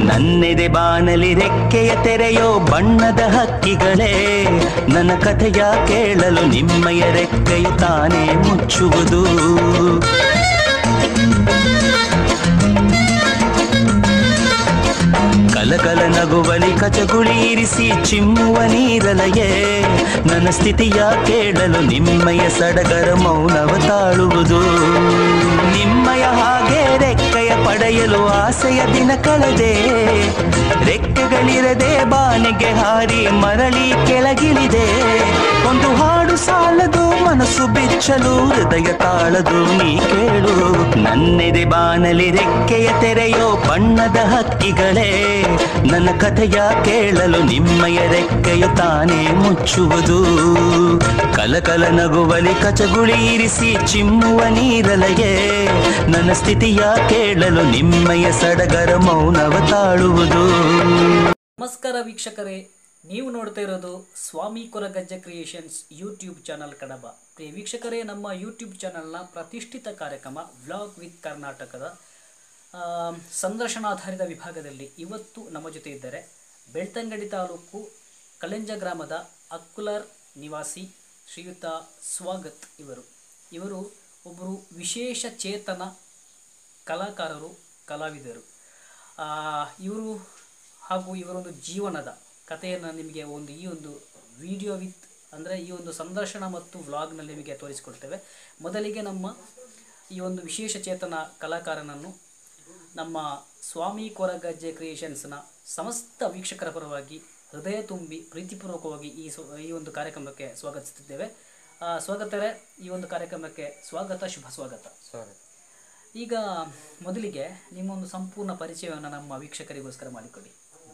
ನನ್ನೆದೆ ಬಾನಲಿ ರೆಕ್ಕೆಯ ತೆರೆಯೋ ಬಣ್ಣದ ಹಕ್ಕಿಗಳೇ ನನ್ನ ಕಥೆಯ ಕೇಳಲು ನಿಮ್ಮಯ ರೆಕ್ಕೆಯ ತಾನೇ ಮುಚ್ಚುವುದು ಕಲಕಲ ನಗುವಲಿ ಕಚಗುಳಿ ಇರಿಸಿ ಚಿಮ್ಮುವ ನೀರಲಯೇ ನನ್ನ ಸ್ಥಿತಿಯ ಕೇಳಲು ನಿಮ್ಮಯ ಸಡಗರ ಮೌನವ ತಾಳುವುದು ನಿಮ್ಮಯ ಹಾಗೆ ರೆಕ್ಕೆಯ ಪಡೆಯಲು ಆಸೆಯ ದಿನ ಕಳೆದೆ ರೆಕ್ಕೆಗಳಿರದೆ ಬಾನಿಗೆ ಹಾರಿ ಮರಳಿ ಕೆಳಗಿಳಿದೆ ಒಂದು ಹಾಡು ಸಾಲದು ಮನಸ್ಸು ಬಿಚ್ಚಲು ಹೃದಯ ತಾಳದು ನೀ ಕೇಳು ನನ್ನೆದೆ ಬಾನಲಿ ರೆಕ್ಕೆಯ ತೆರೆಯೋ ಬಣ್ಣದ ಹಕ್ಕಿಗಳೇ ನನ್ನ ಕಥೆಯ ಕೇಳಲು ನಿಮ್ಮಯ ರೆಕ್ಕೆಯ ತಾನೇ ಮುಚ್ಚುವುದು ಕಲಕಲ ನಗುವಲಿ ಕಚಗುಳಿ ಇರಿಸಿ ಚಿಮ್ಮುವ ನೀರಲಯೇ ನನ್ನ ಸ್ಥಿತಿಯ ಕೇಳಲು ನಿಮ್ಮಯ ಸಡಗರ ಮೌನವ ತಾಳುವುದು ನಮಸ್ಕಾರ ವೀಕ್ಷಕರೇ ನೀವು ನೋಡ್ತಾ ಇರೋದು Swami Koragajja Creations YouTube channel Kadaba ಪ್ರಿಯ ವೀಕ್ಷಕರೇ ನಮ್ಮ ಯೂಟ್ಯೂಬ್ ಚಾನಲ್ನ ಪ್ರತಿಷ್ಠಿತ ಕಾರ್ಯಕ್ರಮ ವ್ಲಾಗ್ ವಿತ್ ಕರ್ನಾಟಕದ ಆ, ಸಂದರ್ಶನಾಧಾರಿತ ವಿಭಾಗದಲ್ಲಿ ಇವತ್ತು ನಮ್ಮ ಜೊತೆ ಇದ್ದಾರೆ ಬೆಳ್ತಂಗಡಿ ತಾಲೂಕು ಕಲೆಂಜ ಗ್ರಾಮದ ಅಕ್ಕುಲರ್ ನಿವಾಸಿ ಶ್ರೀಯುತ ಸ್ವಾಗತ್ ಇವರು ಇವರು ಒಬ್ಬರು ವಿಶೇಷ ಚೇತನ ಕಲಾಕಾರರು ಕಲಾವಿದರು ಆ, ಇವರು ಹಾಗೂ ಇವರೊಂದು ಜೀವನದ ಕಥೆಯನ್ನು ನಿಮಗೆ ಒಂದು ಈ ಒಂದು ವಿಡಿಯೋ ವಿತ್ ಅಂದರೆ ಈ ಒಂದು ಸಂದರ್ಶನ ಮತ್ತು ವ್ಲಾಗ್ನಲ್ಲಿ ನಿಮಗೆ ತೋರಿಸಿಕೊಡ್ತೇವೆ ಮೊದಲಿಗೆ ನಮ್ಮ ಈ ಒಂದು ವಿಶೇಷ ಚೇತನ ಕಲಾಕಾರನನ್ನು ನಮ್ಮ ಸ್ವಾಮಿ ಕೊರಗಜ್ಜೆ ಕ್ರಿಯೇಷನ್ಸ್ನ ಸಮಸ್ತ ವೀಕ್ಷಕರ ಪರವಾಗಿ ಹೃದಯ ತುಂಬಿ ಪ್ರೀತಿಪೂರ್ವಕವಾಗಿ ಈ ಸ್ವ ಈ ಒಂದು ಕಾರ್ಯಕ್ರಮಕ್ಕೆ ಸ್ವಾಗತಿಸುತ್ತಿದ್ದೇವೆ ಆ, ಸ್ವಾಗತರೇ ಈ ಒಂದು ಕಾರ್ಯಕ್ರಮಕ್ಕೆ ಸ್ವಾಗತ ಶುಭ ಸ್ವಾಗತ ಸ್ವಾಗತ ಈಗ ಮೊದಲಿಗೆ ನಿಮ್ಮೊಂದು ಸಂಪೂರ್ಣ ಪರಿಚಯವನ್ನು ನಮ್ಮ ವೀಕ್ಷಕರಿಗೋಸ್ಕರ ಮಾಡಿಕೊಡಿ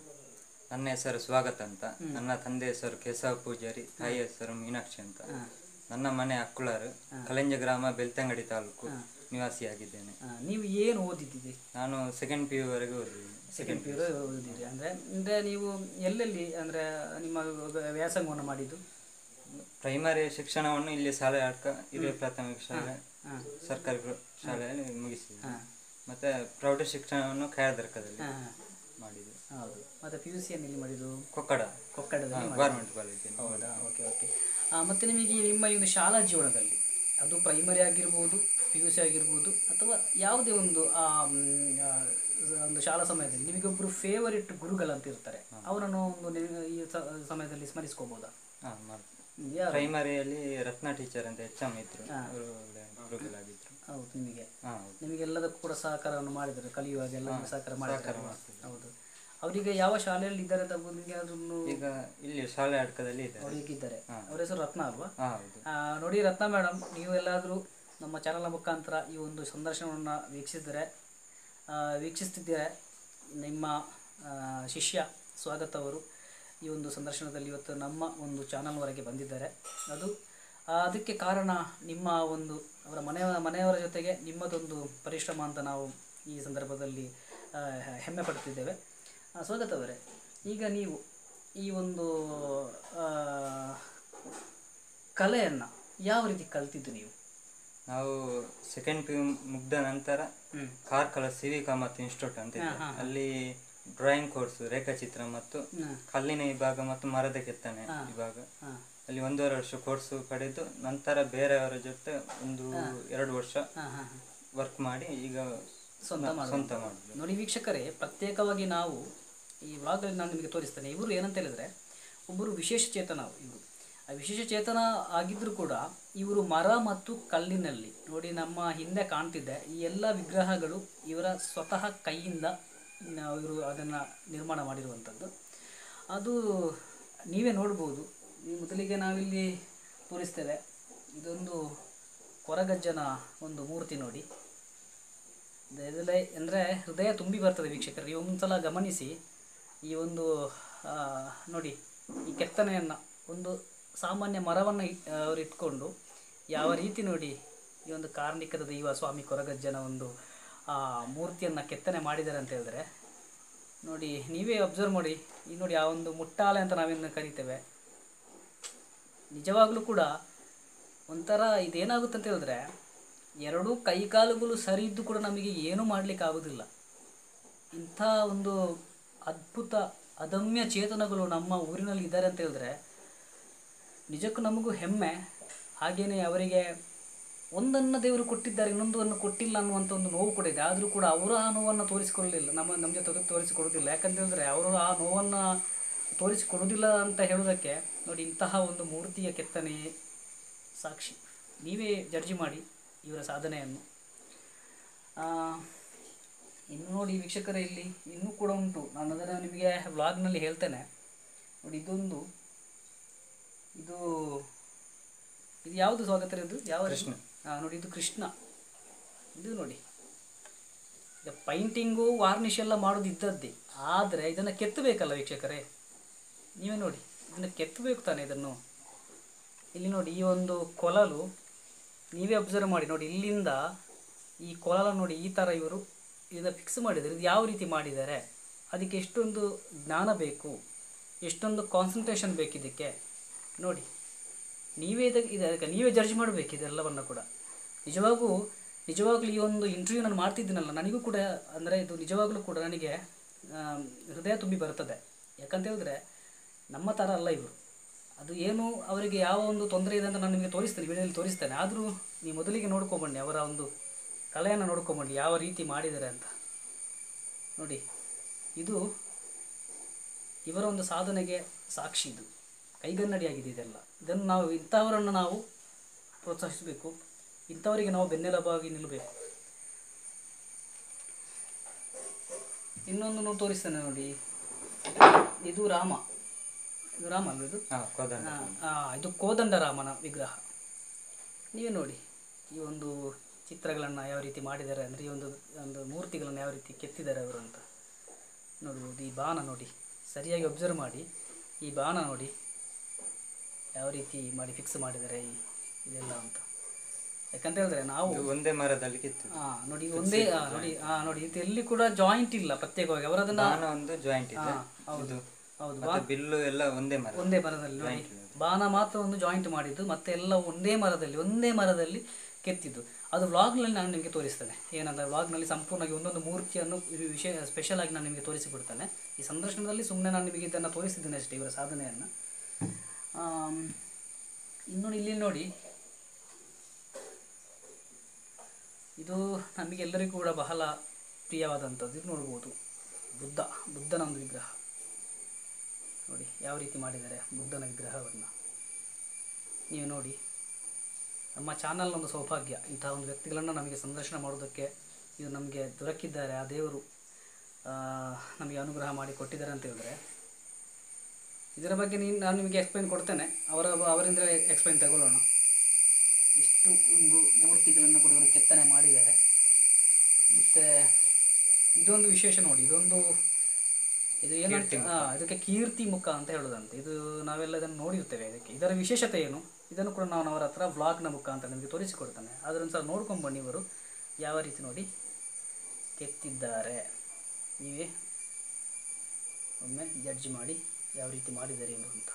ನನ್ನ ಹೆಸರು ಸ್ವಾಗತ ಅಂತ ನನ್ನ ತಂದೆ ಹೆಸರು ಕೇಶವ ಪೂಜಾರಿ ತಾಯಿ ಹೆಸರು ಮೀನಾಕ್ಷಿ ಅಂತ ನನ್ನ ಮನೆ ಅಕ್ಕುಳರು ಕಲೆಂಜ ಗ್ರಾಮ ಬೆಳ್ತಂಗಡಿ ತಾಲೂಕು ನಿವಾಸಿಯಾಗಿದ್ದೇನೆ ಆ, ನೀವು ಏನು ಓದಿದ್ದೀರಿ ನಾನು ಸೆಕೆಂಡ್ ಪಿ ಯು ವರೆಗೂ ಓದಿದ್ದೀನಿ ಸೆಕೆಂಡ್ ಪಿ ಯು ಓದಿದ್ದೀರಿ ಅಂದರೆ ಅಂದರೆ ನೀವು ಎಲ್ಲೆಲ್ಲಿ ಅಂದರೆ ನಿಮ್ಮ ವ್ಯಾಸಂಗವನ್ನು ಮಾಡಿದ್ದು ಪ್ರೈಮರಿ ಶಿಕ್ಷಣವನ್ನು ಇಲ್ಲಿ ಶಾಲೆ ಆಡ್ಕ ಹಿರಿಯ ಪ್ರಾಥಮಿಕ ಶಾಲೆ ಸರ್ಕಾರಿ ಪ್ರ- ಶಾಲೆಯಲ್ಲಿ ಮುಗಿಸಿದೆ ಮತ್ತೆ ಪ್ರೌಢ ಶಿಕ್ಷಣವನ್ನು ಕಾಯದರ್ಕದಲ್ಲಿ ಹಾಂ ಮಾಡಿದೆ ಹೌದು ಮತ್ತು ಪಿ ಯು ಸಿಯನ್ನು ಎಲ್ಲಿ ಮಾಡಿದ್ದು ಕೊಕ್ಕಡ ಕೊಕ್ಕಡದಲ್ಲಿ ಗೌರ್ಮೆಂಟ್ ಕಾಲೇಜಿನ ಹೌದಾ ಓಕೆ ಓಕೆ ಮತ್ತು ನಿಮಗೆ ಈ ನಿಮ್ಮ ಈ ಒಂದು ಶಾಲಾ ಜೀವನದಲ್ಲಿ ಅದು ಪ್ರೈಮರಿ ಆಗಿರ್ಬೋದು ಪಿ ಯು ಸಿ ಆಗಿರ್ಬೋದು ಅಥವಾ ಯಾವುದೇ ಒಂದು ಆ, ಮ್, ಆ, ಒಂದು ಶಾಲಾ ಸಮಯದಲ್ಲಿ ನಿಮಗೊಬ್ಬರು ಫೇವರಿಟ್ ಗುರುಗಳಂತ ಇರ್ತಾರೆ ಅವರನ್ನು ಒಂದು ನೀವು ಈ ಸ- ಸಮಯದಲ್ಲಿ ಸ್ಮರಿಸ್ಕೋಬೋದಾ ಹಾಂ ಮಾಡ್ತೀನಿ ಯಾರು ಪ್ರೈಮರಿಯಲ್ಲಿ ರತ್ನ ಟೀಚರ್ ಅಂತ ಎಚ್ ಎಂ ಇದ್ರು ಅವರು ಒಳ್ಳೆ ಗುರುಗಳಾಗಿದ್ರು ಹೌದು ನಿಮಗೆ ಹಾಂ ಹೌದು ನಿಮಗೆಲ್ಲದಕ್ಕೂ ಕೂಡ ಸಹಕಾರವನ್ನು ಮಾಡಿದ್ದಾರೆ ಕಲಿಯುವಾಗ ಎಲ್ಲ ಸಹಕಾರ ಮಾಡಿದ್ದಾರೆ ಹೌದು ಅವರಿಗೆ ಯಾವ ಶಾಲೆಯಲ್ಲಿ ಇದ್ದಾರೆ ಅಂತ ನಿಮಗೆ ಅದನ್ನು ಈಗ ಇಲ್ಲಿ ಶಾಲೆ ಅಡ್ಕದಲ್ಲಿ ಇದೆ ಅವರಿಗಿದ್ದಾರೆ ಅವರ ಹೆಸರು ರತ್ನ ಅಲ್ವಾ ಹಾ ಹೌದು ಆ, ನೋಡಿ ರತ್ನ ಮೇಡಮ್ ನೀವು ಎಲ್ಲಾದರೂ ನಮ್ಮ ಚಾನಲ್ನ ಮುಖಾಂತರ ಈ ಒಂದು ಸಂದರ್ಶನವನ್ನು ವೀಕ್ಷಿಸಿದರೆ ಆ, ವೀಕ್ಷಿಸ್ತಿದ್ದೀರಾ ನಿಮ್ಮ ಆ, ಶಿಷ್ಯ ಸ್ವಾಗತ ಅವರು ಈ ಒಂದು ಸಂದರ್ಶನದಲ್ಲಿ ಇವತ್ತು ನಮ್ಮ ಒಂದು ಚಾನಲ್ವರೆಗೆ ಬಂದಿದ್ದಾರೆ ಅದು ಆ, ಅದಕ್ಕೆ ಕಾರಣ ನಿಮ್ಮ ಒಂದು ಅವರ ಮನೆಯ ಮನೆಯವರ ಜೊತೆಗೆ ನಿಮ್ಮದೊಂದು ಪರಿಶ್ರಮ ಅಂತ ನಾವು ಈ ಸಂದರ್ಭದಲ್ಲಿ ಆ, ಹೆಮ್ಮೆ ಪಡ್ತಿದ್ದೇವೆ ಆ, ಸ್ವಾಗತ ಅವರೇ ಈಗ ನೀವು ಈ ಒಂದು ಆ, ಕಲೆಯನ್ನು ಯಾವ ರೀತಿ ಕಲ್ತಿದ್ದು ನೀವು ನಾವು ಸೆಕೆಂಡ್ ಪಿ ಯು ಮುಗ್ದ ನಂತರ ಹ್ಮ್. ಕಾರ್ಕಳ ಸಿವಿಕ ಮತ್ತು ಇನ್ಸ್ಟಿಟ್ಯೂಟ್ ಅಂತ ಇದೆ ಅಲ್ಲಿ ಡ್ರಾಯಿಂಗ್ ಕೋರ್ಸ್ ರೇಖಾಚಿತ್ರ ಮತ್ತು ಕಲ್ಲಿನ ವಿಭಾಗ ಮತ್ತು ಮರದ ಕೆತ್ತನೆ ವಿಭಾಗ ಹಾಂ ಅಲ್ಲಿ ಒಂದೂವರೆ ವರ್ಷ ಕೋರ್ಸ್ ಪಡೆದು ನಂತರ ಬೇರೆಯವರ ಜೊತೆ ಒಂದು ಎರಡು ವರ್ಷ ಹಾಂ ಹಾಂ ವರ್ಕ್ ಮಾಡಿ ಈಗ ಸ್ವಂತ ನಾ- ಮಾಡೋದು. ಸ್ವಂತ ಮಾಡಿದ್ವಿ ನೋಡಿ ವೀಕ್ಷಕರೇ ಪ್ರತ್ಯೇಕವಾಗಿ ನಾವು ಈ ವ್ಲಾಗಲ್ಲಿ ನಾನು ನಿಮಗೆ ತೋರಿಸ್ತೇನೆ ಇವರು ಏನಂತ ಹೇಳಿದ್ರೆ ಒಬ್ಬರು ವಿಶೇಷ ಚೇತನ ಇವರು ಆ ವಿಶೇಷ ಚೇತನ ಆಗಿದ್ದರೂ ಕೂಡ ಇವರು ಮರ ಮತ್ತು ಕಲ್ಲಿನಲ್ಲಿ ನೋಡಿ ನಮ್ಮ ಹಿಂದೆ ಕಾಣ್ತಿದ್ದೆ ಈ ಎಲ್ಲ ವಿಗ್ರಹಗಳು ಇವರ ಸ್ವತಃ ಕೈಯಿಂದ ನಾವು ಇವರು ಅದನ್ನು ನಿರ್ಮಾಣ ಮಾಡಿರುವಂಥದ್ದು ಅದು ನೀವೇ ನೋಡ್ಬೋದು ಈ ಮೊದಲಿಗೆ ನಾವಿಲ್ಲಿ ತೋರಿಸ್ತೇವೆ ಇದೊಂದು ಕೊರಗಜ್ಜನ ಒಂದು ಮೂರ್ತಿ ನೋಡಿ ಇದೆಲ್ಲ ಅಂದರೆ ಹೃದಯ ತುಂಬಿ ಬರ್ತದೆ ವೀಕ್ಷಕರು ನೀವು ಒಂದ್ಸಲ ಗಮನಿಸಿ ಈ ಒಂದು ಆ, ನೋಡಿ ಈ ಕೆತ್ತನೆಯನ್ನು ಒಂದು ಸಾಮಾನ್ಯ ಮರವನ್ನು ಅವರು ಇಟ್ಕೊಂಡು ಯಾವ ರೀತಿ ನೋಡಿ ಈ ಒಂದು ಕಾರ್ಣಿಕದ ದೈವ ಸ್ವಾಮಿ ಕೊರಗಜ್ಜನ ಒಂದು ಆ ಮೂರ್ತಿಯನ್ನು ಕೆತ್ತನೆ ಮಾಡಿದ್ದಾರೆ ಅಂತ ಹೇಳಿದ್ರೆ ನೋಡಿ ನೀವೇ ಅಬ್ಸರ್ವ್ ಮಾಡಿ ಈ ನೋಡಿ ಆ ಒಂದು ಮುಟ್ಟಾಲೆ ಅಂತ ನಾವೇನು ಕರಿತೇವೆ ನಿಜವಾಗ್ಲೂ ಕೂಡ ಒಂಥರ ಇದೇನಾಗುತ್ತೆ ಅಂತ ಹೇಳಿದ್ರೆ ಎರಡೂ ಕೈಕಾಲುಗಳು ಸರಿ ಇದ್ದು ಕೂಡ ನಮಗೆ ಏನೂ ಮಾಡಲಿಕ್ಕೆ ಆಗೋದಿಲ್ಲ ಇಂಥ ಒಂದು ಅದ್ಭುತ ಅದಮ್ಯ ಚೇತನಗಳು ನಮ್ಮ ಊರಿನಲ್ಲಿ ಇದ್ದಾರೆ ಅಂತ ಹೇಳಿದ್ರೆ ನಿಜಕ್ಕೂ ನಮಗೂ ಹೆಮ್ಮೆ ಹಾಗೆಯೇ ಅವರಿಗೆ ಒಂದನ್ನು ದೇವರು ಕೊಟ್ಟಿದ್ದಾರೆ ಇನ್ನೊಂದನ್ನು ಕೊಟ್ಟಿಲ್ಲ ಅನ್ನುವಂಥ ಒಂದು ನೋವು ಕೂಡ ಇದೆ ಆದರೂ ಕೂಡ ಅವರು ಆ ನೋವನ್ನು ತೋರಿಸಿಕೊಳ್ಳಲಿಲ್ಲ ನಮ್ಮ ನಮ್ಮ ಜೊತೆ ತೋರಿಸಿಕೊಡೋದಿಲ್ಲ ಯಾಕಂತ ಹೇಳಿದ್ರೆ ಅವರು ಆ ನೋವನ್ನು ತೋರಿಸಿಕೊಡೋದಿಲ್ಲ ಅಂತ ಹೇಳೋದಕ್ಕೆ ನೋಡಿ ಇಂತಹ ಒಂದು ಮೂರ್ತಿಯ ಕೆತ್ತನೆ ಸಾಕ್ಷಿ ನೀವೇ ಜಡ್ಜಿ ಮಾಡಿ ಇವರ ಸಾಧನೆಯನ್ನು ಆ, ಇನ್ನು ನೋಡಿ ವೀಕ್ಷಕರೇ ಇಲ್ಲಿ ಇನ್ನೂ ಕೂಡ ಉಂಟು ನಾನು ಅದನ್ನು ನಿಮಗೆ ವ್ಲಾಗ್ನಲ್ಲಿ ಹೇಳ್ತೇನೆ ನೋಡಿ ಇದೊಂದು ಇದು ಇದು ಯಾವುದು ಸ್ವಾಗತ ಇದು ಯಾವ ಕೃಷ್ಣ ಹಾಂ ನೋಡಿ ಇದು ಕೃಷ್ಣ ಇದು ನೋಡಿ ಈಗ ಪೈಂಟಿಂಗು ವಾರ್ನಿಷ್ ಎಲ್ಲ ಮಾಡೋದು ಇದ್ದದ್ದೇ ಆದರೆ ಇದನ್ನು ಕೆತ್ತಬೇಕಲ್ಲ ವೀಕ್ಷಕರೇ ನೀವೇ ನೋಡಿ ಇದನ್ನು ಕೆತ್ತಬೇಕು ತಾನೆ ಇದನ್ನು ಇಲ್ಲಿ ನೋಡಿ ಈ ಒಂದು ಕೊಳಲು ನೀವೇ ಅಬ್ಸರ್ವ್ ಮಾಡಿ ನೋಡಿ ಇಲ್ಲಿಂದ ಈ ಕೊಳಲ ನೋಡಿ ಈ ಥರ ಇವರು ಇದನ್ನು ಫಿಕ್ಸ್ ಮಾಡಿದ್ದಾರೆ ಇದು ಯಾವ ರೀತಿ ಮಾಡಿದ್ದಾರೆ ಅದಕ್ಕೆ ಎಷ್ಟೊಂದು ಜ್ಞಾನ ಬೇಕು ಎಷ್ಟೊಂದು ಕಾನ್ಸಂಟ್ರೇಷನ್ ಬೇಕು ಇದಕ್ಕೆ ನೋಡಿ ನೀವೇ ಇದಕ್ಕೆ ಇದಕ್ಕೆ ನೀವೇ ಜಡ್ಜ್ ಮಾಡಬೇಕು ಇದೆಲ್ಲವನ್ನು ಕೂಡ ನಿಜವಾಗೂ ನಿಜವಾಗ್ಲೂ ಈ ಒಂದು ಇಂಟರ್ವ್ಯೂ ನಾನು ಮಾಡ್ತಿದ್ದೀನಲ್ಲ ನನಗೂ ಕೂಡ ಅಂದರೆ ಇದು ನಿಜವಾಗ್ಲೂ ಕೂಡ ನನಗೆ ಆಮ್, ಹೃದಯ ತುಂಬಿ ಬರ್ತದೆ ಯಾಕಂತ ಹೇಳಿದ್ರೆ ನಮ್ಮ ಥರ ಅಲ್ಲ ಇವರು ಅದು ಏನು ಅವರಿಗೆ ಯಾವ ಒಂದು ತೊಂದರೆ ಇದೆ ಅಂತ ನಾನು ನಿಮಗೆ ತೋರಿಸ್ತೇನೆ ವಿಡಿಯೋದಲ್ಲಿ ತೋರಿಸ್ತೇನೆ ಆದರೂ ನೀವು ಮೊದಲಿಗೆ ನೋಡ್ಕೊಂಬನ್ನಿ ಅವರ ಒಂದು ಕಲೆಯನ್ನು ನೋಡ್ಕೊಂಬನ್ನಿ ಯಾವ ರೀತಿ ಮಾಡಿದ್ದಾರೆ ಅಂತ ನೋಡಿ ಇದು ಇವರ ಒಂದು ಸಾಧನೆಗೆ ಸಾಕ್ಷಿ ಇದು ಕೈಗನ್ನಡಿಯಾಗಿದೆ ಇದೆಲ್ಲ ಇದನ್ನು ನಾವು ಇಂಥವರನ್ನು ನಾವು ಪ್ರೋತ್ಸಾಹಿಸಬೇಕು ಇಂಥವರಿಗೆ ನಾವು ಬೆನ್ನೆಲುಬಾಗಿ ನಿಲ್ಲಬೇಕು ಇನ್ನೊಂದು ನೋಡಿ ತೋರಿಸ್ತೇನೆ ನೋಡಿ ಇದು ರಾಮ ಇದು ರಾಮ ಅಲ್ವ ಇದು ಹಾ ಕೋದಂಡ ಆ, ಆ, ಇದು ಕೋದಂಡ ರಾಮನ ವಿಗ್ರಹ ನೀವೇ ನೋಡಿ ಈ ಒಂದು ಚಿತ್ರಗಳನ್ನು ಯಾವ ರೀತಿ ಮಾಡಿದ್ದಾರೆ ಅಂದರೆ ಈ ಒಂದು ಒಂದು ಮೂರ್ತಿಗಳನ್ನು ಯಾವ ರೀತಿ ಕೆತ್ತಿದ್ದಾರೆ ಅವರು ಅಂತ ನೋಡ್ಬೋದು ಈ ಬಾಣ ನೋಡಿ ಸರಿಯಾಗಿ ಅಬ್ಸರ್ವ್ ಮಾಡಿ ಈ ಬಾಣ ನೋಡಿ ಯಾವ ರೀತಿ ಮಾಡಿ ಫಿಕ್ಸ್ ಮಾಡಿದ್ದಾರೆ ಈ ಇದೆಲ್ಲ ಅಂತ ಯಾಕಂತ ಹೇಳಿದ್ರೆ ನಾವು ಇದು ಒಂದೇ ಮರದಲ್ಲಿ ಕಿತ್ತು ಆ, ನೋಡಿ ಇದು ಒಂದೇ ಆ, ನೋಡಿ ಆ, ನೋಡಿ ಇದು ಎಲ್ಲಿ ಕೂಡ ಜಾಯಿಂಟ್ ಇಲ್ಲ ಪ್ರತ್ಯೇಕವಾಗಿ ಅವರದನ್ನ ಬಾಣ ಒಂದು ಜಾಯಿಂಟ್ ಇದೆ ಇದು ಹೌದು ಮತ್ತೆ ಬಿಲ್ಲು ಎಲ್ಲ ಒಂದೇ ಮರ ಒಂದೇ ಮರದಲ್ಲಿ ನೋಡಿ ಬಾಣ ಮಾತ್ರ ಒಂದು ಜಾಯಿಂಟ್ ಮಾಡಿದ್ದು ಮತ್ತೆ ಎಲ್ಲ ಒಂದೇ ಮರದಲ್ಲಿ ಒಂದೇ ಮರದಲ್ಲಿ ಕೆತ್ತಿದ್ದು ಅದು ವ್ಲಾಗ್ನಲ್ಲಿ ನಾನು ನಿಮಗೆ ತೋರಿಸ್ತೇನೆ ಏನಂದ್ರೆ ವ್ಲಾಗ್ನಲ್ಲಿ ಸಂಪೂರ್ಣವಾಗಿ ಒಂದೊಂದು ಮೂರ್ತಿಯನ್ನು ವಿ- ವಿಷಯ ಸ್ಪೆಷಲ್ ಆಗಿ ನಾನು ನಿಮಗೆ ತೋರಿಸಿಕೊಡ್ತೇನೆ ಈ ಸಂದರ್ಶನದಲ್ಲಿ ಸುಮ್ಮನೆ ನಾನು ನಿಮಗೆ ಇದನ್ನು ತೋರಿಸಿದ್ದೇನೆ ಅಷ್ಟೇ ಇವರ ಸಾಧನೆಯನ್ನು ಆಮ್, ಇನ್ನು ಇಲ್ಲಿ ನೋಡಿ ಇದು ನಮಗೆಲ್ಲರಿಗೂ ಕೂಡ ಬಹಳ ಪ್ರಿಯವಾದಂಥದ್ದು ಇದು ನೋಡ್ಬೋದು ಬುದ್ಧ ಬುದ್ಧನ ಒಂದು ವಿಗ್ರಹ ನೋಡಿ ಯಾವ ರೀತಿ ಮಾಡಿದ್ದಾರೆ ಬುದ್ಧನ ವಿಗ್ರಹವನ್ನು ನೀವು ನೋಡಿ ನಮ್ಮ ಚಾನಲ್ನ ಒಂದು ಸೌಭಾಗ್ಯ ಇಂತಹ ಒಂದು ವ್ಯಕ್ತಿಗಳನ್ನು ನಮಗೆ ಸಂದರ್ಶನ ಮಾಡೋದಕ್ಕೆ ಇದು ನಮಗೆ ದೊರಕಿದ್ದಾರೆ ಆ ದೇವರು ಆ, ನಮಗೆ ಅನುಗ್ರಹ ಮಾಡಿ ಕೊಟ್ಟಿದ್ದಾರೆ ಅಂತ ಹೇಳಿದ್ರೆ ಇದರ ಬಗ್ಗೆ ನೀನು ನಾನು ನಿಮಗೆ ಎಕ್ಸ್ಪ್ಲೈನ್ ಕೊಡ್ತೇನೆ ಅವರ ಅವರಿಂದ ಎಕ್ಸ್ಪ್ಲೈನ್ ತಗೊಳ್ಳೋಣ ಇಷ್ಟು ಒಂದು ಮೂರ್ತಿಗಳನ್ನು ಕೂಡ ಇವರು ಕೆತ್ತನೆ ಮಾಡಿದ್ದಾರೆ ಮತ್ತು ಇದೊಂದು ವಿಶೇಷ ನೋಡಿ ಇದೊಂದು ಇದು ಏನಂತ ಹಾ, ಇದಕ್ಕೆ ಕೀರ್ತಿ ಮುಖ ಅಂತ ಹೇಳೋದಂತೆ ಇದು ನಾವೆಲ್ಲ ಇದನ್ನು ನೋಡಿರ್ತೇವೆ ಇದಕ್ಕೆ ಇದರ ವಿಶೇಷತೆ ಏನು ಇದನ್ನು ಕೂಡ ನಾನು ಅವರ ಹತ್ರ ವ್ಲಾಗ್ನ ಮುಖ ಅಂತ ನಿಮಗೆ ತೋರಿಸಿಕೊಡ್ತೇನೆ ಅದನ್ನು ಸಹ ನೋಡ್ಕೊಂಡು ಬನ್ನಿ ಇವರು ಯಾವ ರೀತಿ ನೋಡಿ ಕೆತ್ತಿದ್ದಾರೆ ನೀವೇ ಒಮ್ಮೆ ಜಡ್ಜ್ ಮಾಡಿ ಯಾವ ರೀತಿ ಮಾಡಿದ್ದಾರೆ ಇವರು ಅಂತ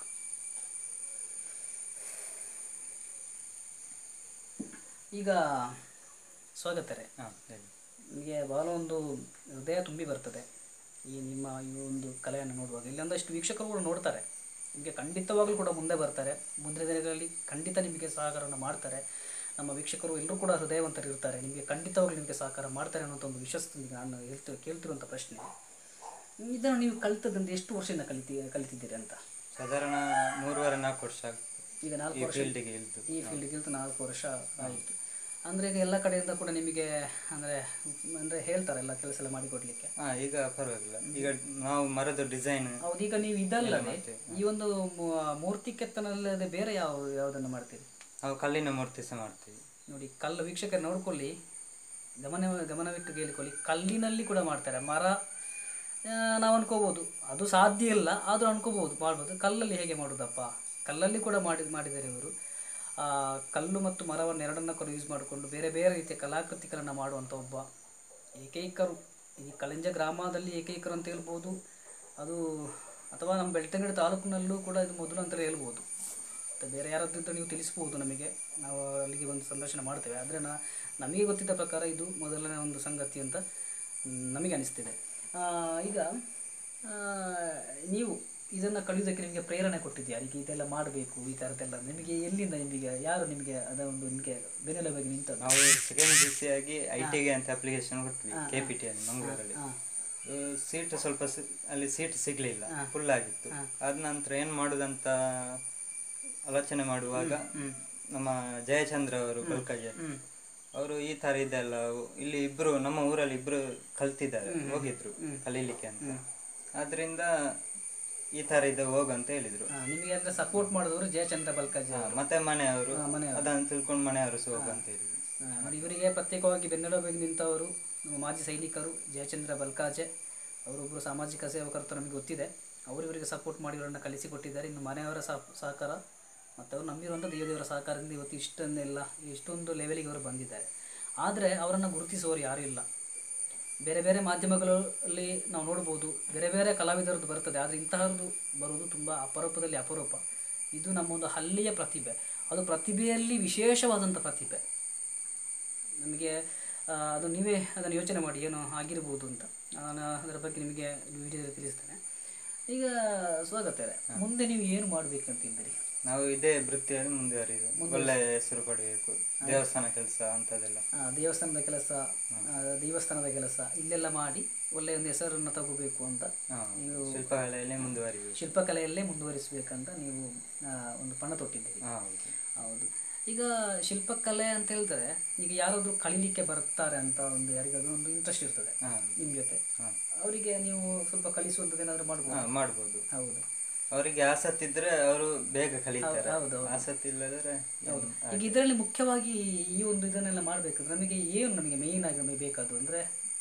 ಈಗ ಸ್ವಾಗತರೇ ಹಾ ಹೇಳಿ ನಿಮಗೆ ಬಹಳ ಒಂದು ಹೃದಯ ತುಂಬಿ ಬರ್ತದೆ ಈ ನಿಮ್ಮ ಈ ಒಂದು ಕಲೆಯನ್ನು ನೋಡುವಾಗ ಇಲ್ಲೊಂದಷ್ಟು ವೀಕ್ಷಕರು ಕೂಡ ನೋಡ್ತಾರೆ ನಿಮಗೆ ಖಂಡಿತವಾಗ್ಲೂ ಕೂಡ ಮುಂದೆ ಬರ್ತಾರೆ ಮುಂದಿನ ದಿನಗಳಲ್ಲಿ ಖಂಡಿತ ನಿಮಗೆ ಸಹಕಾರವನ್ನು ಮಾಡ್ತಾರೆ ನಮ್ಮ ವೀಕ್ಷಕರು ಎಲ್ಲರೂ ಕೂಡ ಹೃದಯವಂತರು ಇರ್ತಾರೆ ನಿಮಗೆ ಖಂಡಿತವಾಗ್ಲೂ ನಿಮಗೆ ಸಹಕಾರ ಮಾಡ್ತಾರೆ ಅನ್ನೋಂಥ ಒಂದು ವಿಶ್ವಾಸದೊಂದಿಗೆ ನಾನು ಹೇಳ್ತಿ ಕೇಳ್ತಿರುವಂಥ ಪ್ರಶ್ನೆ ಇದನ್ನು ನೀವು ಕಲಿತದಂತ ಎಷ್ಟು ವರ್ಷದಿಂದ ಕಲಿತಿ ಕಲಿತಿದ್ದೀರಿ ಅಂತ ಸಾಧಾರಣ ಮೂರುವರೆ ನಾಲ್ಕು ವರ್ಷ ಆಗ್ತದೆ ಈಗ ನಾಲ್ಕು ಈ ವರ್ಷ ಫೀಲ್ಡಿಗೆ ಇಳಿದು ಈ ಫೀಲ್ಡ್ಗೆ ಇಳ್ತು ನಾಲ್ಕು ವರ್ಷ ಆಯಿತು ಅಂದರೆ ಈಗ ಎಲ್ಲ ಕಡೆಯಿಂದ ಕೂಡ ನಿಮಗೆ ಅಂದರೆ ಅಂದರೆ ಹೇಳ್ತಾರೆ ಎಲ್ಲ ಕೆಲಸ ಎಲ್ಲ ಮಾಡಿಕೊಡ್ಲಿಕ್ಕೆ ಹಾ ಈಗ ಪರವಾಗಿಲ್ಲ ಈಗ ನಾವು ಮರದ ಡಿಸೈನ್ ಹೌದು ಈಗ ನೀವು ಇದಲ್ಲದೆ ಈ ಒಂದು ಮೂ- ಮೂರ್ತಿ ಕೆತ್ತನಲ್ಲದೆ ಬೇರೆ ಯಾವ ಯಾವುದನ್ನು ಮಾಡ್ತೀರಿ ನಾವು ಕಲ್ಲಿನ ಮೂರ್ತಿ ಸಹ ಮಾಡ್ತೀವಿ ನೋಡಿ ಕಲ್ಲು ವೀಕ್ಷಕರು ನೋಡ್ಕೊಳ್ಳಿ ಗಮನ ಗಮನವಿಟ್ಟು ಕೇಳಿಕೊಳ್ಳಿ ಕಲ್ಲಿನಲ್ಲಿ ಕೂಡ ಮಾಡ್ತಾರೆ ಮರ ಆ, ನಾವು ಅನ್ಕೋಬೋದು ಅದು ಸಾಧ್ಯ ಇಲ್ಲ ಆದರೂ ಅನ್ಕೋಬೋದು ಮಾಡ್ಬೋದು ಕಲ್ಲಲ್ಲಿ ಹೇಗೆ ಮಾಡೋದಪ್ಪ ಕಲ್ಲಲ್ಲಿ ಕೂಡ ಮಾಡಿ ಮಾಡಿದ್ದಾರೆ ಇವರು ಆ, ಕಲ್ಲು ಮತ್ತು ಮರವನ್ನು ಎರಡನ್ನ ಕೂಡ ಯೂಸ್ ಮಾಡಿಕೊಂಡು ಬೇರೆ ಬೇರೆ ರೀತಿಯ ಕಲಾಕೃತಿಗಳನ್ನು ಮಾಡುವಂಥ ಒಬ್ಬ ಏಕೈಕರು ಈ ಕಳಿಂಜ ಗ್ರಾಮದಲ್ಲಿ ಏಕೈಕರು ಅಂತ ಹೇಳ್ಬೋದು ಅದು ಅಥವಾ ನಮ್ಮ ಬೆಳ್ತಂಗಡಿ ತಾಲೂಕಿನಲ್ಲೂ ಕೂಡ ಇದು ಮೊದಲು ಅಂತಲೇ ಹೇಳ್ಬೋದು ಮತ್ತು ಬೇರೆ ಯಾರಾದ್ರೂ ನೀವು ತಿಳಿಸ್ಬೋದು ನಮಗೆ ನಾವು ಅಲ್ಲಿಗೆ ಒಂದು ಸಂದರ್ಶನ ಮಾಡ್ತೇವೆ ಆದರೆ ನಾ ನಮಗೆ ಗೊತ್ತಿದ್ದ ಪ್ರಕಾರ ಇದು ಮೊದಲನೇ ಒಂದು ಸಂಗತಿ ಅಂತ ಮ್, ನಮಗೆ ಅನಿಸ್ತಿದೆ ಆ, ಈಗ ಆ, ನೀವು ಇದನ್ನು ಕಲಿಯೋದಕ್ಕೆ ನಿಮಗೆ ಪ್ರೇರಣೆ ಕೊಟ್ಟಿದ್ಯಾ ಈಗ ಇದೆಲ್ಲ ಮಾಡಬೇಕು ಈ ಥರದ್ದೆಲ್ಲ ನಿಮಗೆ ಎಲ್ಲಿಂದ ನಿಮಗೆ ಯಾರು ನಿಮಗೆ ಅದ ಒಂದು ನಿಮಗೆ ಬೆನ್ನೆಲುಬಾಗಿ ನಿಂತದ್ದು ನಾವು ಸೆಕೆಂಡ್ ಬಿ ಸಿ ಆಗಿ ಐ ಟಿಗೆ ಅಂತ ಅಪ್ಲಿಕೇಶನ್ ಕೊಟ್ವಿ ಕೆ ಪಿ ಟಿ ಅಲ್ಲಿ ಮಂಗಳೂರಲ್ಲಿ ಸೀಟ್ ಸ್ವಲ್ಪ ಸಿ- ಅಲ್ಲಿ ಸೀಟ್ ಸಿಗ್ಲಿಲ್ಲ ಫುಲ್ ಆಗಿತ್ತು ಆದ ನಂತರ ಏನ್ ಮಾಡುದಂತ ಆಲೋಚನೆ ಮಾಡುವಾಗ ನಮ್ಮ ಜಯಚಂದ್ರ ಅವರು ಬಲ್ಕಜ ಅವರು ಈ ತರ ಇದೆಲ್ಲ ಇಲ್ಲಿ ಇಬ್ರು ನಮ್ಮ ಊರಲ್ಲಿ ಇಬ್ರು ಕಲ್ತಿದ್ದಾರೆ ಹೋಗಿದ್ರು ಕಲೀಲಿಕ್ಕೆ ಅಂತ ಆದ್ರಿಂದ ಈ ತರ ಇದೆ ಹೋಗು ಅಂತ ಹೇಳಿದ್ರು ಆ, ನಿಮಗೆ ಅಂದ್ರೆ ಸಪೋರ್ಟ್ ಮಾಡಿದವರು ಜಯಚಂದ್ರ ಬಲ್ಕಾಜ್ ಹಾ, ಮತ್ತೆ ಮನೆಯವರು ಮನೆಯವರು. ಅದನ್ನು ತಿಳ್ಕೊಂಡು ಮನೆಯವರು ಸಹ ಹೋಗು ಅಂತ ಹೇಳಿದ್ರು ಆ, ನೋಡಿ ಇವರಿಗೆ ಪ್ರತ್ಯೇಕವಾಗಿ ಬೆನ್ನೆಲುಬಾಗಿ ನಿಂತವರು ನಮ್ಮ ಮಾಜಿ ಸೈನಿಕರು ಜಯಚಂದ್ರ ಬಲ್ಕಾಜೆ ಅವರೊಬ್ಬರು ಸಾಮಾಜಿಕ ಸೇವಕರು ಅಂತ ನಮಗೆ ಗೊತ್ತಿದೆ ಅವರು ಇವರಿಗೆ ಸಪೋರ್ಟ್ ಮಾಡಿ ಇವರನ್ನು ಕಲಿಸಿಕೊಟ್ಟಿದ್ದಾರೆ ಇನ್ನು ಮನೆಯವರ ಸಹ- ಸಹಕಾರ ಮತ್ತು ಅವರು ನಂಬಿರುವಂಥ ದೇವದೇವರ ಸಹಕಾರದಿಂದ ಇವತ್ತು ಇಷ್ಟನ್ನೆಲ್ಲ ಇಷ್ಟೊಂದು ಲೆವೆಲಿಗೆ ಅವರು ಬಂದಿದ್ದಾರೆ ಆದರೆ ಅವರನ್ನು ಗುರುತಿಸುವವರು ಯಾರೂ ಇಲ್ಲ ಬೇರೆ ಬೇರೆ ಮಾಧ್ಯಮಗಳಲ್ಲಿ ನಾವು ನೋಡ್ಬೋದು ಬೇರೆ ಬೇರೆ ಕಲಾವಿದರದ್ದು ಬರ್ತದೆ ಆದರೆ ಇಂತಹದ್ದು ಬರುವುದು ತುಂಬ ಅಪರೂಪದಲ್ಲಿ ಅಪರೂಪ ಇದು ನಮ್ಮ ಒಂದು ಹಳ್ಳಿಯ ಪ್ರತಿಭೆ ಅದು ಪ್ರತಿಭೆಯಲ್ಲಿ ವಿಶೇಷವಾದಂಥ ಪ್ರತಿಭೆ ನಮಗೆ ಆ, ಅದು ನೀವೇ ಅದನ್ನು ಯೋಚನೆ ಮಾಡಿ ಏನು ಆಗಿರ್ಬೋದು ಅಂತ ನಾನು ಅದರ ಬಗ್ಗೆ ನಿಮಗೆ ವಿಡಿಯೋದಲ್ಲಿ ತಿಳಿಸ್ತೇನೆ ಈಗ ಸ್ವಾಗತ ಮುಂದೆ ನೀವು ಏನು ಮಾಡಬೇಕಂತಿದ್ದೀರಿ ನಾವು ಇದೇ ವೃತ್ತಿಯಲ್ಲಿ ಮುಂದುವರಿದು ಒಳ್ಳೆ ಹೆಸರು ಪಡೆಯಬೇಕು ದೇವಸ್ಥಾನ ಕೆಲಸ ಅಂತದೆಲ್ಲ ಆ, ದೇವಸ್ಥಾನದ ಕೆಲಸ ಆ, ದೇವಸ್ಥಾನದ ಕೆಲಸ ಇಲ್ಲೆಲ್ಲ ಮಾಡಿ ಒಳ್ಳೆಯ ಒಂದು ಹೆಸರನ್ನು ತಗೋಬೇಕು ಅಂತ ಹಾ, ನೀವು ಶಿಲ್ಪಕಲೆಯಲ್ಲಿ ಮುಂದುವರಿಬೇಕು ಶಿಲ್ಪಕಲೆಯಲ್ಲೇ ಮುಂದುವರಿಸಬೇಕಂತ ನೀವು ಆ, ಒಂದು ಪಣ ತೊಟ್ಟಿದ್ದೀರಿ ಹಾ, ಹೌದು ಹೌದು ಈಗ ಶಿಲ್ಪಕಲೆ ಅಂತ ಹೇಳಿದ್ರೆ ಈಗ ಯಾರಾದರೂ ಕಲೀಲಿಕ್ಕೆ ಬರ್ತಾರೆ ಅಂತ ಒಂದು ಯಾರಿಗಾದ್ರೂ ಒಂದು ಇಂಟ್ರೆಸ್ಟ್ ಇರ್ತದೆ ಹಾ, ನಿಮ್ಮ ಜೊತೆ ಹಾ. ಅವರಿಗೆ ನೀವು ಸ್ವಲ್ಪ ಕಲಿಸುವಂಥದ್ದು ಏನಾದರೂ ಮಾಡ್ಬೋದು ಹಾ, ಮಾಡ್ಬೋದು ಹೌದು ಅವರಿಗೆ ಆಸಕ್ತಿ ಇದ್ರೆ ಅವರು ಬೇಗ ಕಲಿತಾರೆ ಹೌದು, ಹೌದು. ಆಸಕ್ತಿ ಇಲ್ಲದ್ರೆ ಏನು- ಈಗ ಇದರಲ್ಲಿ ಮುಖ್ಯವಾಗಿ ಈ ಒಂದು ಇದನ್ನೆಲ್ಲ ಮಾಡಬೇಕಾದ್ರೆ ನಮಗೆ ಏನು ನಮಗೆ ಮೇಯ್ನ್ ಆಗಿ ನಮಗೆ ಬೇಕಾದ್ದು ಅಂದರೆ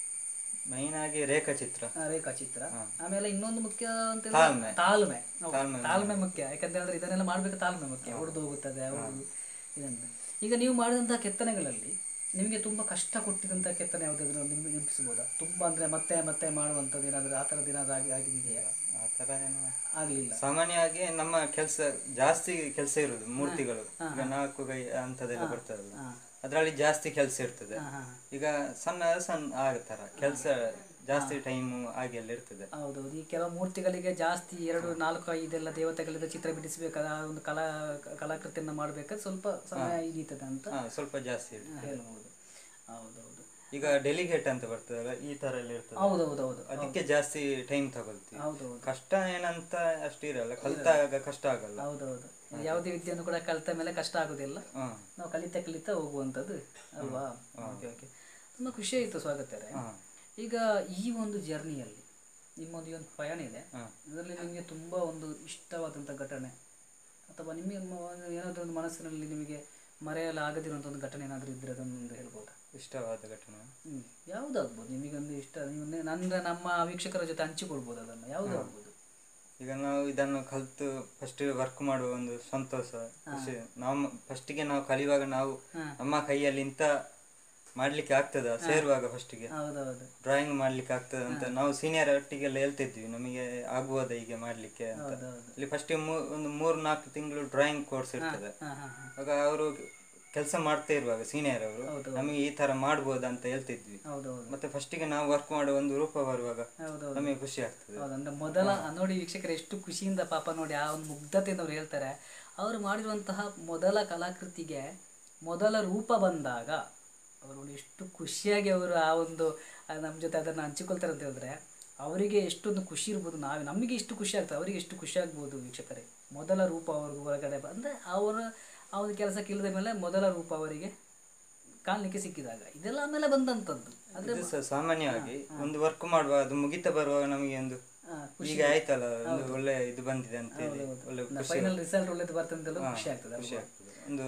ಮೈನ್ ಆಗಿ ರೇಖಾಚಿತ್ರ ರೇಖಾಚಿತ್ರ ಆಮೇಲೆ ಇನ್ನೊಂದು ಮುಖ್ಯ ಅಂತ ತಾಳ್ಮೆ. ಹೇಳಿದ್ರೆ ತಾಳ್ಮೆ ಹೌದು, ತಾಳ್ಮೆ ತಾಳ್ಮೆ ಮುಖ್ಯ ಯಾಕಂತ ಹೇಳಿದ್ರೆ ಇದನ್ನೆಲ್ಲ ಮಾಡಬೇಕು ತಾಳ್ಮೆ ಮುಖ್ಯ ಹೊಡೆದು ಹೋಗುತ್ತದೆ ಹೌದು ಇದನ್ನು ಈಗ ನೀವು ಮಾಡಿದಂಥ ಕೆತ್ತನೆಗಳಲ್ಲಿ ನಿಮಗೆ ತುಂಬ ಕಷ್ಟ ಕೊಟ್ಟಿದಂಥ ಕೆತ್ತನೆ ಯಾವುದಾದ್ರು ನಿಮ್ಗೆ ನೆನಪಿಸ್ಬೋದಾ ತುಂಬ ಅಂದರೆ ಮತ್ತೆ ಮತ್ತೆ ಮಾಡುವಂಥದ್ದು ಏನಾದರೂ ಆ ಥರದ್ದು ಏನಾದರೂ ಆಗಿ ಆಗಿದೆಯಾ ಆ ಥರ ಏನು ಆಗಲಿಲ್ಲ ಸಾಮಾನ್ಯವಾಗಿ ನಮ್ಮ ಕೆಲಸ ಜಾಸ್ತಿ ಕೆಲಸ ಇರುದು ಮೂರ್ತಿಗಳು ಈಗ ನಾಲ್ಕು ಕೈ ಅಂತದೆಲ್ಲ ಬರ್ತದಲ್ಲ ಅದರಲ್ಲಿ ಜಾಸ್ತಿ ಕೆಲಸ ಇರ್ತದೆ ಹಾಂ ಹಾಂ ಈಗ ಸಣ್ಣ ಸಣ್ಣ ಆಗತ್ತಾರ ಕೆಲಸ ಜಾಸ್ತಿ ಟೈಮು ಹಾಗೆ ಎಲ್ಲ ಇರ್ತದೆ ಹೌದೌದು ಈ ಕೆಲವು ಮೂರ್ತಿಗಳಿಗೆ ಜಾಸ್ತಿ ಎರಡು ನಾಲ್ಕು ಐದೆಲ್ಲ ದೇವತೆಗಳಿಂದ ಚಿತ್ರ ಬಿಡಿಸಬೇಕಾದ ಆ ಒಂದು ಕಲಾ ಕಲಾಕೃತಿಯನ್ನು ಮಾಡಬೇಕಾದ್ರೆ ಸ್ವಲ್ಪ ಸಮಯ ಹಿಡಿತದೆ ಅಂತ ಹಾ ಸ್ವಲ್ಪ ಜಾಸ್ತಿ ಇರ್ತದೆ ಹೇಳ್ಬೋದು ಹೌದೌದು ಈಗ ಡೆಲಿಗೇಟ್ ಅಂತ ಬರ್ತದಲ್ಲ ಈ ತರ ಎಲ್ಲ ಇರ್ತದೆ ಹೌದೌದು ಹೌದು ಅದಕ್ಕೆ ಜಾಸ್ತಿ ಟೈಮ್ ತಗೊಳ್ತೀವಿ ಹೌದೌದು ಕಷ್ಟ ಏನಂತ ಅಷ್ಟು ಇರಲ್ಲ ಕಲ್ತಾಗ ಕಷ್ಟ ಆಗಲ್ಲ ಹೌದೌದು ಯಾವುದೇ ವಿದ್ಯೆಯನ್ನು ಕೂಡ ಕಲಿತ ಮೇಲೆ ಕಷ್ಟ ಆಗೋದಿಲ್ಲ ಹ್ಮ್ ನಾವು ಕಲಿತಾ ಕಲಿತಾ ಹೋಗುವಂಥದ್ದು ಅಲ್ವಾ ಓಕೆ ಓಕೆ ತುಂಬ ಖುಷಿ ಆಯಿತು ಸ್ವಾಗತರೇ ಹ್ಮ್. ಈಗ ಈ ಒಂದು ಜರ್ನಿಯಲ್ಲಿ ನಿಮ್ಮೊಂದು ಈ ಒಂದು ಪಯಣ ಇದೆ ಹ್ಮ್. ಅದರಲ್ಲಿ ನಿಮಗೆ ತುಂಬ ಒಂದು ಇಷ್ಟವಾದಂಥ ಘಟನೆ ಅಥವಾ ನಿಮಗೆ ಮ- ಏನಾದರೂ ಒಂದು ಮನಸ್ಸಿನಲ್ಲಿ ನಿಮಗೆ ಮರೆಯಲು ಆಗದಿರುವಂಥ ಒಂದು ಘಟನೆ ಏನಾದರೂ ಇದ್ದರೆ ಅದನ್ನೊಂದು ಹೇಳ್ಬೋದಾ ಇಷ್ಟವಾದ ಘಟನೆ ಹ್ಞೂ ಯಾವುದಾಗ್ಬೋದು ನಿಮಗೊಂದು ಇಷ್ಟ ನೀವು ನನ್ನ ನಮ್ಮ ವೀಕ್ಷಕರ ಜೊತೆ ಹಂಚಿಕೊಳ್ಬೋದು ಅದನ್ನು ಯಾವುದಾಗ್ಬೋದು ಈಗ ನಾವು ಇದನ್ನು ಕಲ್ತು ಫಸ್ಟ್ ವರ್ಕ್ ಮಾಡುವ ಒಂದು ಸಂತೋಷ ಖುಷಿ ನಾವು ಫಸ್ಟಿಗೆ ನಾವು ಕಲಿಯುವಾಗ ನಾವು ನಮ್ಮ ಕೈಯಲ್ಲಿ ಇಂಥ ಮಾಡ್ಲಿಕ್ಕೆ ಆಗ್ತದ ಸೇರುವಾಗ ಫಸ್ಟಿಗೆ ಹೌದೌದು ಡ್ರಾಯಿಂಗ್ ಮಾಡ್ಲಿಕ್ಕೆ ಆಗ್ತದ ಅಂತ ನಾವು ಸೀನಿಯರ್ ಒಟ್ಟಿಗೆಲ್ಲ ಹೇಳ್ತಿದ್ವಿ ನಮಗೆ ಆಗ್ಬೋದ ಹೀಗೆ ಮಾಡ್ಲಿಕ್ಕೆ ಅಂತ ಹೌದೌದು ಇಲ್ಲಿ ಫಸ್ಟ್ ಒಂದು ಮೂರು ನಾಲ್ಕು ತಿಂಗಳು ಡ್ರಾಯಿಂಗ್ ಕೋರ್ಸ್ ಇರ್ತದೆ ಹಾಂ ಹಾಂ ಹಾಂ ಆಗ ಅವರು ಕೆಲಸ ಮಾಡ್ತಾ ಇರುವಾಗ ಸೀನಿಯರ್ ಅವರು ನಮಗೆ ಈ ತರ ಮಾಡ್ಬೋದ ಅಂತ ಹೇಳ್ತಿದ್ವಿ ಹೌದೌದು ಮತ್ತೆ ಫಸ್ಟಿಗೆ ನಾವು ವರ್ಕ್ ಮಾಡೋ ಒಂದು ರೂಪ ಬರುವಾಗ ಹೌದೌದು ನಮಗೆ ಖುಷಿ ಆಗ್ತದೆ ಹೌದು ಅಂದ್ರೆ ಮೊದಲ ನೋಡಿ ವೀಕ್ಷಕರು ಎಷ್ಟು ಖುಷಿಯಿಂದ ಪಾಪ ನೋಡಿ ಆ ಒಂದು ಮುಗ್ಧತೆಯಿಂದ ಅವ್ರು ಹೇಳ್ತಾರೆ ಅವರು ಮಾಡಿರುವಂತಹ ಮೊದಲ ಕಲಾಕೃತಿಗೆ ಮೊದಲ ರೂಪ ಬಂದಾಗ ಅವರು ನೋಡಿ ಎಷ್ಟು ಖುಷಿಯಾಗಿ ಅವರು ಆ ಒಂದು ನಮ್ಮ ಜೊತೆ ಅದನ್ನು ಹಂಚಿಕೊಳ್ತಾರೆ ಅಂತ ಹೇಳಿದ್ರೆ ಅವರಿಗೆ ಎಷ್ಟೊಂದು ಖುಷಿ ಇರ್ಬೋದು ನಾವು ನಮಗೆ ಎಷ್ಟು ಖುಷಿ ಆಗ್ತದೆ ಅವರಿಗೆ ಎಷ್ಟು ಖುಷಿ ಆಗ್ಬೋದು ವೀಕ್ಷಕರೇ ಮೊದಲ ರೂಪ ಅವ್ರಿಗೆ ಹೊರಗಡೆ ಬ- ಅಂದ್ರೆ ಅವರ ಆ ಒಂದು ಕೆಲಸಕ್ಕೆ ಇಳಿದ ಮೇಲೆ ಮೊದಲ ರೂಪ ಅವರಿಗೆ ಕಾಣಲಿಕ್ಕೆ ಸಿಕ್ಕಿದಾಗ ಇದೆಲ್ಲ ಆಮೇಲೆ ಬಂದಂಥದ್ದು ಆದರೆ ಇದು ಸಹ ಸಾಮಾನ್ಯವಾಗಿ ಒಂದು ವರ್ಕ್ ಮಾಡುವ ಅದು ಮುಗಿತಾ ಬರುವಾಗ ನಮಗೆ ಒಂದು ಈಗ ಆಯ್ತಲ್ಲ ಒಂದು ಒಳ್ಳೆ ಇದು ಬಂದಿದೆ ಅಂತ ಹೇಳಿ ಒಳ್ಳೆ ಖುಷಿ ಫೈನಲ್ ರಿಸಲ್ಟ್ ಒಳ್ಳೇದು ಬರ್ತದೆ ಅಂತೆಲ್ಲ ಖುಷಿ ಆಗ್ತದೆ ಖುಷಿ ಅಲ್ವಾ? ಆಗ್ತದೆ ಒಂದು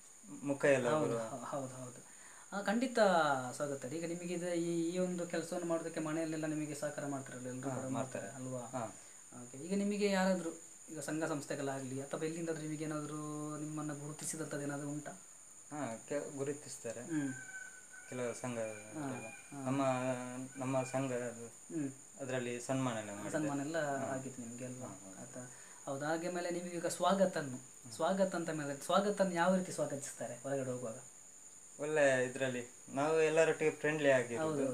ಮುಖ ಎಲ್ಲ ಬರುವ ಹೌದು ಹೌದು ಹೌದು ಆ, ಖಂಡಿತ ಸ್ವಾಗತ ಈಗ ನಿಮಗೆ ಇದು ಈ ಈ ಒಂದು ಕೆಲಸವನ್ನು ಮಾಡೋದಕ್ಕೆ ಮನೆಯಲ್ಲೆಲ್ಲ ನಿಮಗೆ ಸಹಕಾರ ಮಾಡ್ತಾರಲ್ಲ ಎಲ್ಲರೂ ಕೂಡ ಮಾಡ್ತಾರೆ ಅಲ್ವಾ ಹಾ. ಓಕೆ ಈಗ ನಿಮಗೆ ಯಾರಾದರೂ ಈಗ ಸಂಘ ಸಂಸ್ಥೆಗಳಾಗಲಿ ಅಥವಾ ಎಲ್ಲಿಂದಾದ್ರೂ ನಿಮಗೆ ಏನಾದರೂ ನಿಮ್ಮನ್ನು ಗುರುತಿಸಿದಂಥದ್ದು ಏನಾದರೂ ಉಂಟಾ ಹಾ ಕೆ- ಗುರುತಿಸ್ತಾರೆ ಹ್ಞೂ ಕೆಲವು ಸಂಘ ನಮ್ಮ ನಮ್ಮ ಸಂಘ ಅದು ಹ್ಞೂ ಅದರಲ್ಲಿ ಸನ್ಮಾನ ಎಲ್ಲ ಮಾಡಿ ಸನ್ಮಾನ ಎಲ್ಲ ಆಗಿತ್ತು ನಿಮಗೆ ಅಲ್ವಾ ಆಯ್ತಾ ಹೌದು ಹಾಗೆ ಮೇಲೆ ನಿಮಗೆ ಈಗ ಸ್ವಾಗತನ್ನು ಸ್ವಾಗತ ಅಂತ ಮೇಲೆ ಸ್ವಾಗತನ್ನು ಯಾವ ರೀತಿ ಸ್ವಾಗತಿಸ್ತಾರೆ ಹೊರಗಡೆ ಹೋಗುವಾಗ ಒಳ್ಳೆ ಇದರಲ್ಲಿ ನಾವು ಎಲ್ಲರೊಟ್ಟಿಗೆ ಫ್ರೆಂಡ್ಲಿ ಆಗಿರೋದು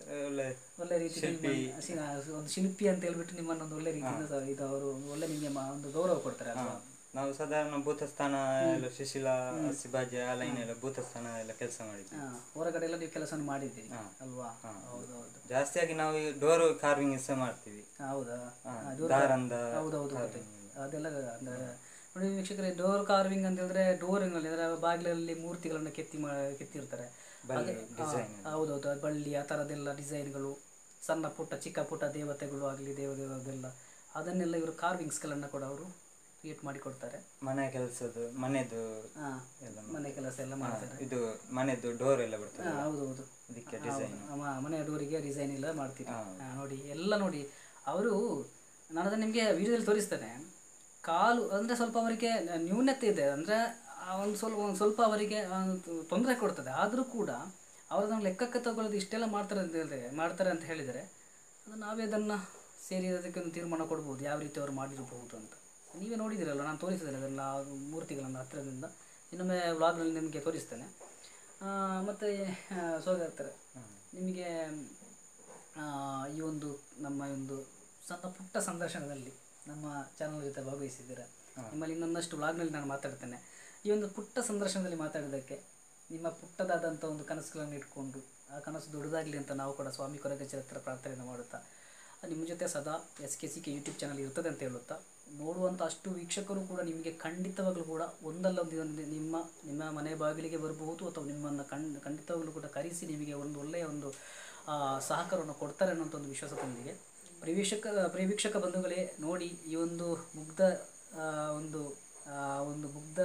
ಒಳ್ಳೆ ಒಳ್ಳೆ ರೀತಿ ಒಂದು ಶಿಲ್ಪಿ ಅಂತ ಹೇಳ್ಬಿಟ್ಟು ನಿಮ್ಮನ್ನು ಒಂದು ಒಳ್ಳೆ ರೀತಿಯಿಂದ ಸ- ಇದು ಅವರು ಒಳ್ಳೆ ನಿಮಗೆ ಮ- ಒಂದು ಗೌರವ ಕೊಡ್ತಾರೆ ಅಲ್ವಾ ನಾವು ಸಾಧಾರಣ ಭೂತಸ್ಥಾನ ಎಲ್ಲ ಶಿಶಿಲ ಶಿವಾಜಿ ಆ ಲೈನ್ ಎಲ್ಲ ಭೂತಸ್ಥಾನ ಎಲ್ಲ ಕೆಲಸ ಮಾಡಿದ್ವಿ ಹಾ, ಹೊರಗಡೆ ಎಲ್ಲ ನೀವು ಕೆಲಸ ಮಾಡಿದ್ದೀರಿ ಅಲ್ವಾ ಹೌದು ಹೌದು ಜಾಸ್ತಿಯಾಗಿ ನಾವು ಡೋರ್ ಕಾರ್ವಿಂಗ್ ಸಹ ಮಾಡ್ತೀವಿ ಹೌದಾ ಹಾ, ಹಾ, ಡೋರ್ ದಾರಂದ ಹೌದೌದು ಗೊತ್ತೆ. ಅದೆಲ್ಲ ಅಂದ್ರೆ ನೋಡಿ ವೀಕ್ಷಕರೇ ಡೋರ್ ಕಾರ್ವಿಂಗ್ ಅಂತ ಹೇಳಿದ್ರೆ ಡೋರಿನಲ್ಲಿ ಅಂದ್ರೆ ಬಾಗಿಲಲ್ಲಿ ಮೂರ್ತಿಗಳನ್ನು ಕೆತ್ತಿ ಮಾ ಕೆತ್ತಿರ್ತಾರೆ ಬಳ್ಳಿ ಹಾಗೆ- design ಹಾ, ಹೌದೌದು ಆ ಬಳ್ಳಿ ಆ ಥರದ್ದೆಲ್ಲ ಡಿಸೈನ್ಗಳು ಸಣ್ಣ ಪುಟ್ಟ ಚಿಕ್ಕ ಪುಟ್ಟ ದೇವತೆಗಳು ಆಗಲಿ ದೇವದೇವದೆಲ್ಲ ಅದನ್ನೆಲ್ಲ ಇವರು ಕಾರ್ವಿಂಗ್ಸ್ಗಳನ್ನು ಕೂಡ ಅವರು ಕ್ರಿಯೇಟ್ ಮಾಡಿ ಕೊಡ್ತಾರೆ ಮನೆ ಕೆಲಸದ್ದು ಮನೆದು ಹಾ, ಎಲ್ಲ ಮನೆ ಕೆಲಸ ಎಲ್ಲ ಹಾ, ಮಾಡ್ತಾರೆ ಇದು ಮನೆದು ಡೋರ್ ಎಲ್ಲ ಬರ್ತದೆ ಹಾ, ಹೌದೌದು ಅದಕ್ಕೆ ಡಿಸೈನ್ ಮ- ಮನೆ ಡೋರಿಗೆ ಡಿಸೈನ್ ಎಲ್ಲ ಮಾಡ್ತೀವಿ ಹಾ. ಹಾ, ನೋಡಿ ಎಲ್ಲ ನೋಡಿ ಅವರು ನಾನು ಅದನ್ನು ನಿಮಗೆ ವಿಡಿಯೋದಲ್ಲಿ ತೋರಿಸ್ತೇನೆ ಕಾಲು ಅಂದರೆ ಸ್ವಲ್ಪ ಅವರಿಗೆ ನ್ಯೂನತೆ ಇದೆ ಅಂದರೆ ಒಂದು ಸ್ವಲ್ಪ ಒಂದು ಸ್ವಲ್ಪ ಅವರಿಗೆ ತೊಂದರೆ ಕೊಡ್ತದೆ ಆದರೂ ಕೂಡ ಅವರು ಅದನ್ನು ಲೆಕ್ಕಕ್ಕೆ ತಗೊಳ್ಳೋದು ಇಷ್ಟೆಲ್ಲ ಮಾಡ್ತಾರೆ ಅಂತ ಹೇಳಿದ್ರೆ ಮಾಡ್ತಾರೆ ಅಂತ ಹೇಳಿದರೆ ಅದು ನಾವೇ ಅದನ್ನು ಸೇರಿ ಅದಕ್ಕೆ ಒಂದು ತೀರ್ಮಾನ ಕೊಡ್ಬೋದು ಯಾವ ರೀತಿ ಅವರು ಮಾಡಿರಬಹುದು ಅಂತ ನೀವೇ ನೋಡಿದಿರಲ್ಲ ನಾನು ತೋರಿಸಿದ್ದೇನೆ ಅದನ್ನು ಆ ಮೂರ್ತಿಗಳನ್ನು ಹತ್ತಿರದಿಂದ ಇನ್ನೊಮ್ಮೆ ವ್ಲಾಗ್ನಲ್ಲಿ ನಿಮಗೆ ತೋರಿಸ್ತೇನೆ ಆ, ಮತ್ತೆ ಸೋದರ್ತಾರೆ ನಿಮಗೆ ಆ, ಈ ಒಂದು ನಮ್ಮ ಒಂದು ಸಣ್ಣ ಪುಟ್ಟ ಸಂದರ್ಶನದಲ್ಲಿ ನಮ್ಮ ಚಾನಲ್ ಜೊತೆ ಭಾಗವಹಿಸಿದ್ದೀರಾ ನಿಮ್ಮಲ್ಲಿ ಇನ್ನೊಂದಷ್ಟು ವ್ಲಾಗ್ನಲ್ಲಿ ನಾನು ಮಾತಾಡ್ತೇನೆ ಈ ಒಂದು ಪುಟ್ಟ ಸಂದರ್ಶನದಲ್ಲಿ ಮಾತಾಡೋದಕ್ಕೆ ನಿಮ್ಮ ಪುಟ್ಟದಾದಂಥ ಒಂದು ಕನಸುಗಳನ್ನು ಇಟ್ಕೊಂಡು ಆ ಕನಸು ದೊಡ್ಡದಾಗಲಿ ಅಂತ ನಾವು ಕೂಡ ಸ್ವಾಮಿ ಕೊರಗಜ್ಜರ ಹತ್ರ ಪ್ರಾರ್ಥನೆಯನ್ನು ಮಾಡುತ್ತಾ ನಿಮ್ಮ ಜೊತೆ ಸದಾ S K C K YouTube channel ಇರ್ತದೆ ಅಂತ ಹೇಳುತ್ತಾ ನೋಡುವಂಥ ಅಷ್ಟು ವೀಕ್ಷಕರು ಕೂಡ ನಿಮಗೆ ಖಂಡಿತವಾಗಲೂ ಕೂಡ ಒಂದಲ್ಲ ಒಂದು ದಿನ ನಿಮ್ಮ ನಿಮ್ಮ ಮನೆ ಬಾಗಿಲಿಗೆ ಬರಬಹುದು ಅಥವಾ ನಿಮ್ಮನ್ನು ಖಂಡ್ ಖಂಡಿತವಾಗಲೂ ಕೂಡ ಕರೆಸಿ ನಿಮಗೆ ಒಂದು ಒಳ್ಳೆಯ ಒಂದು ಆ, ಸಹಕಾರವನ್ನು ಕೊಡ್ತಾರೆ ಅನ್ನೋಂಥ ಒಂದು ವಿಶ್ವಾಸದೊಂದಿಗೆ ಪ್ರೇಕ್ಷಕ ಪ್ರೇವೀಕ್ಷಕ ಬಂಧುಗಳೇ ನೋಡಿ ಈ ಒಂದು ಮುಗ್ಧ ಆ, ಒಂದು ಆ, ಒಂದು ಮುಗ್ಧ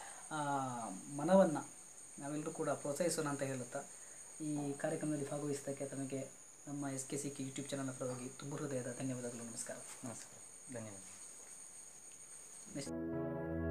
ಮನವನ್ನು ನಾವೆಲ್ಲರೂ ಕೂಡ ಪ್ರೋತ್ಸಾಹಿಸೋಣ ಅಂತ ಹೇಳುತ್ತಾ ಈ ಕಾರ್ಯಕ್ರಮದಲ್ಲಿ ಭಾಗವಹಿಸಿದ್ದಕ್ಕೆ ತಮಗೆ ನಮ್ಮ S K C K YouTube channel ಪರವಾಗಿ ತುಂಬ ಹೃದಯದ ಧನ್ಯವಾದಗಳು ನಮಸ್ಕಾರ ನಮಸ್ಕಾರ ಧನ್ಯವಾದ ನೆಕ್ಸ್ಟ್